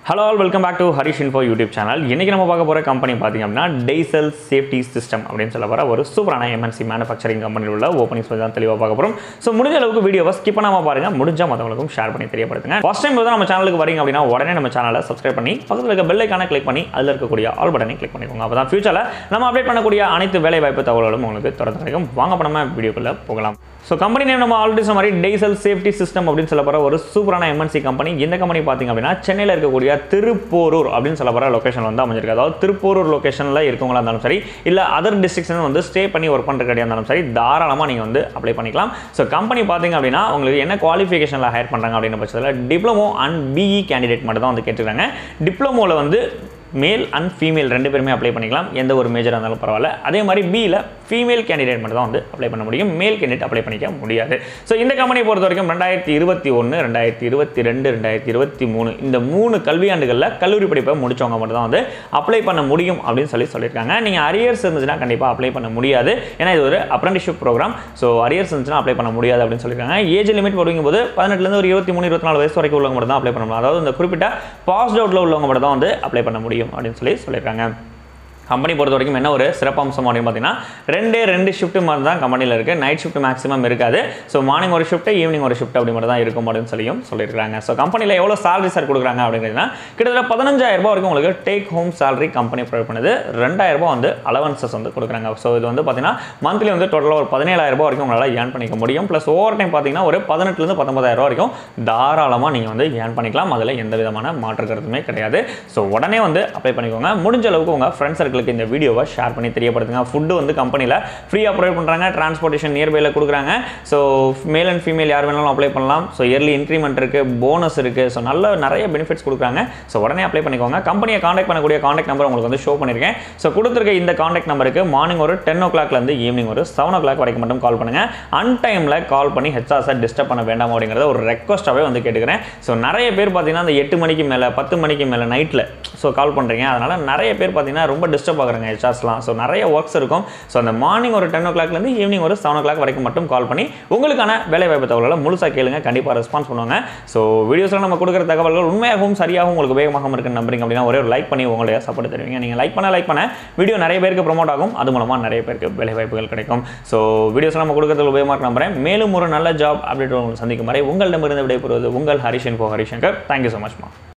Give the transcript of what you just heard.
hello all welcome back to Harish info YouTube channel இன்றைக்கி நம்ம பார்க்க போகிற கம்பெனி பார்த்திங்க அப்படின்னா டெய்சல் சேஃப்டி சிஸ்டம் அப்படின்னு சொல்ல போகிற ஒரு சூப்பரான எம்என்சி மேனுஃபேக்சரிங் கம்பெனியில் உள்ள ஓப்பனிங்ஸ் பற்றி தான் தெளிவாக பார்க்க போகிறோம் ஸோ முடிஞ்ச அளவுக்கு வீடியோவை ஸ்கிப் பண்ணாமல் பாருங்கள் முடிஞ்சால் மற்றவங்களுக்கும் ஷேர் பண்ணி தெரியப்படுத்துங்க ஃபஸ்ட் டைம் தான் நம்ம சேனலுக்கு வரீங்க அப்படின்னா உடனே நம்ம சேனலை சப்ஸ்கிரைப் பண்ணி பக்கத்தில் இருக்க பெல் ஐக்கான கிளிக் பண்ணி அதில் இருக்கக்கூடிய ஆல் பட்டனை கிளிக் பண்ணிக்கோங்க அப்போ தான் ஃபியூச்சரில் நம்ம அப்டேட் பண்ணக்கூடிய அனைத்து வேலை வாய்ப்பு தகவல்களும் உங்களுக்கு தொடர்ந்து கிடைக்கும் வாங்க பண்ணாம வீடியோக்குள்ளே போகலாம் ஸோ கம்பெனி நேம் நம்ம ஆல்ரெடி சொன்ன மாதிரி டெய்சல் சேஃப்டி சிஸ்டம் அப்படின்னு சொல்ல போகிற ஒரு சூப்பரான எம்என்சி கம்பெனி இந்த கம்பெனி பார்த்தீங்க அப்படின்னா சென்னையில் இருக்கக்கூடிய திருப்போரூர் அப்படின்னு சொல்ல போகிற லொக்கேஷன் வந்து அமைஞ்சிருக்கு அதாவது திருப்போரூர் லொக்கேஷனில் இருக்கவங்களா இருந்தாலும் சரி இல்லை அதர் டிஸ்ட்ரிக்ஸ் வந்து ஸ்டே பண்ணி ஒர்க் பண்ணுற கிடையாது இருந்தாலும் சரி தாராளமாக நீங்கள் வந்து அப்ளை பண்ணிக்கலாம் ஸோ கம்பெனி பார்த்தீங்க அப்படின்னா உங்களுக்கு என்ன குவாலிஃபிகேஷனில் ஹையர் பண்ணுறாங்க அப்படின்ற பட்சத்தில் டிப்ளமோ அண்ட் பிஇ கேண்டிடேட் மட்டும் தான் வந்து கேட்டுருக்காங்க டிப்ளமோவில் வந்து மேல் அண்ட் ஃபீமேல் ரெண்டு பேருமே அப்ளை பண்ணிக்கலாம் எந்த ஒரு மேஜராக இருந்தாலும் பரவாயில்ல அதே மாதிரி பியில் ஃபீமேல் கேண்டிடேட் மட்டும் தான் வந்து அப்ளை பண்ண முடியும் மேல் கேண்டிடேட் அப்ளை பண்ணிக்க முடியாது ஸோ இந்த கம்பெனியை பொறுத்த வரைக்கும் ரெண்டாயிரத்தி இருபத்தி ஒன்று ரெண்டாயிரத்தி இருபத்தி ரெண்டு ரெண்டாயிரத்தி இருபத்தி மூணு இந்த மூணு கல்வியாண்டுகளில் கல்லூரி படிப்பை முடிச்சவங்க மட்டும் தான் வந்து அப்ளை பண்ண முடியும் அப்படின்னு சொல்லி சொல்லியிருக்காங்க நீங்கள் அரியர்ஸ் இருந்துச்சுன்னா கண்டிப்பாக அப்ளை பண்ண முடியாது ஏன்னா இது ஒரு அப்ரண்டிஷிப் ப்ரோக்ராம் ஸோ அரியர்ஸ் இருந்துச்சுன்னா அப்ளை பண்ண முடியாது அப்படின்னு சொல்லியிருக்காங்க ஏஜ் லிமிட் போது பதினெட்டுலேருந்து ஒரு இருபத்தி மூணு இருபத்தி நாலு வயசு வரைக்கும் உள்ளவங்க மட்டும் தான் அப்ளை பண்ண முடியும் அதாவது இந்த குறிப்பிட்ட பாஸ்ட் அவுட்டில் உள்ளவங்க மட்டும் தான் வந்து அப்ளை பண்ண முடியும் அப்படின்னு சொல்லி சொல்லியிருக்காங்க கம்பெனி பொறுத்த வரைக்கும் என்ன ஒரு சிறப்பம்சம் அப்படின்னு பார்த்தீங்கன்னா ரெண்டே ரெண்டு ஷிஃப்ட் மாதிரி தான் கம்பெனியில் இருக்குது நைட் ஷிஃப்ட் மேக்ஸிமம் இருக்காது ஸோ மார்னிங் ஒரு ஷிஃப்ட் ஈவினிங் ஒரு ஷிஃப்ட் அப்படி மட்டும் தான் இருக்கும் அப்படின்னு சொல்லியும் சொல்லியிருக்காங்க ஸோ கம்பெனியில் எவ்வளோ salary சார் கொடுக்குறாங்க அப்படிங்கிறதுனா கிட்டத்தட்ட பதினஞ்சாயிரம் ரூபாய் வரைக்கும் உங்களுக்கு take home salary company provide பண்ணுது ரெண்டாயிரம் ரூபாய் வந்து அலவன்சஸ் வந்து கொடுக்குறாங்க ஸோ இது வந்து பார்த்தீங்கன்னா மந்த்லி வந்து டோட்டலாக ஒரு பதினேழாயிரம் ரூபாய் வரைக்கும் உங்களால் ஏர்ன் பண்ணிக்க முடியும் ப்ளஸ் ஓவர் டைம் பார்த்தீங்கன்னா ஒரு பதினெட்டுலேருந்து பத்தொன்பதாயிரம் ரூபாய் வரைக்கும் தாராளமாக நீங்கள் வந்து ஏர்ன் பண்ணிக்கலாம் அதில் எந்த விதமான மாற்று கருத்துமே கிடையாது ஸோ உடனே வந்து அப்ளை பண்ணிக்கோங்க முடிஞ்ச அளவுக்கு உங்கள் ஃப்ரெண்ட்ஸ் சர்க்கிளுக்கு இந்த வீடியோவை ஷேர் பண்ணி தெரியப்படுத்துங்க ஃபுட்டு வந்து கம்பெனியில் ஃப்ரீயாக ப்ரொவைட் பண்ணுறாங்க டிரான்ஸ்போர்ட்டேஷன் நியர்பையில் கொடுக்குறாங்க ஸோ மேல் அண்ட் ஃபீமேல் யார் வேணாலும் அப்ளை பண்ணலாம் ஸோ இயர்லி இன்க்ரிமெண்ட் இருக்குது போனஸ் இருக்குது ஸோ நல்ல நிறைய பெனிஃபிட்ஸ் கொடுக்குறாங்க ஸோ உடனே அப்ளை பண்ணிக்கோங்க கம்பெனியை காண்டாக்ட் பண்ணக்கூடிய காண்டாக்ட் நம்பர் உங்களுக்கு வந்து ஷோ பண்ணியிருக்கேன் ஸோ கொடுத்துருக்க இந்த காண்டாக்ட் நம்பருக்கு மார்னிங் ஒரு டென் ஓ கிளாக்லேருந்து ஈவினிங் ஒரு செவன் ஓ கிளாக் வரைக்கும் மட்டும் கால் பண்ணுங்கள் அன் டைமில் கால் பண்ணி ஹெச்ஆர்ஸை டிஸ்டர்ப் பண்ண வேண்டாம் அப்படிங்கிறத ஒரு ரெக்வஸ்ட்டாகவே வந்து கேட்டுக்கிறேன் ஸோ நிறைய பேர் பார்த்தீங்கன்னா அந்த எட்டு மணிக்கு மேலே பத்து மணிக்கு மேலே நைட்டில் ஸோ கால் பண்ணுறீங்க அதனால் நிறைய பேர் பார்த்தீங்கன்னா ரொம்ப டிஸ்டர்ப் ஆகுறாங்க ஹெச்ஆர்ஸ்லாம் ஸோ நிறைய ஒர்க்ஸ் இருக்கும் ஸோ அந்த மார்னிங் ஒரு டென் ஓ கிளாக்லேருந்து ஈவினிங் ஒரு செவன் ஓ கிளாக் வரைக்கும் மட்டும் கால் பண்ணி உங்களுக்கான வேலை வாய்ப்பு தகவல்களை முழுசாக கேளுங்க கண்டிப்பாக ரெஸ்பான்ஸ் பண்ணுவாங்க ஸோ வீடியோஸில் நம்ம கொடுக்குற தகவல்கள் உண்மையாகவும் சரியாகவும் உங்களுக்கு வேகமாகவும் இருக்குன்னு நம்புறீங்க அப்படின்னா ஒரே ஒரு லைக் பண்ணி உங்களுடைய சப்போர்ட் தருவீங்க நீங்கள் லைக் பண்ண லைக் பண்ண வீடியோ நிறைய பேருக்கு ப்ரொமோட் ஆகும் அது மூலமாக நிறைய பேருக்கு வேலை வாய்ப்புகள் கிடைக்கும் ஸோ வீடியோஸ் நம்ம கொடுக்குறது உபயோகமாக நம்புறேன் மேலும் ஒரு நல்ல ஜாப் அப்டேட் உங்களுக்கு சந்திக்கும் வரை உங்களிடமிருந்து விடைபெறுவது உங்கள் ஹரிஷன் போ ஹரிசங்கர் தேங்க்யூ ஸோ மச்மா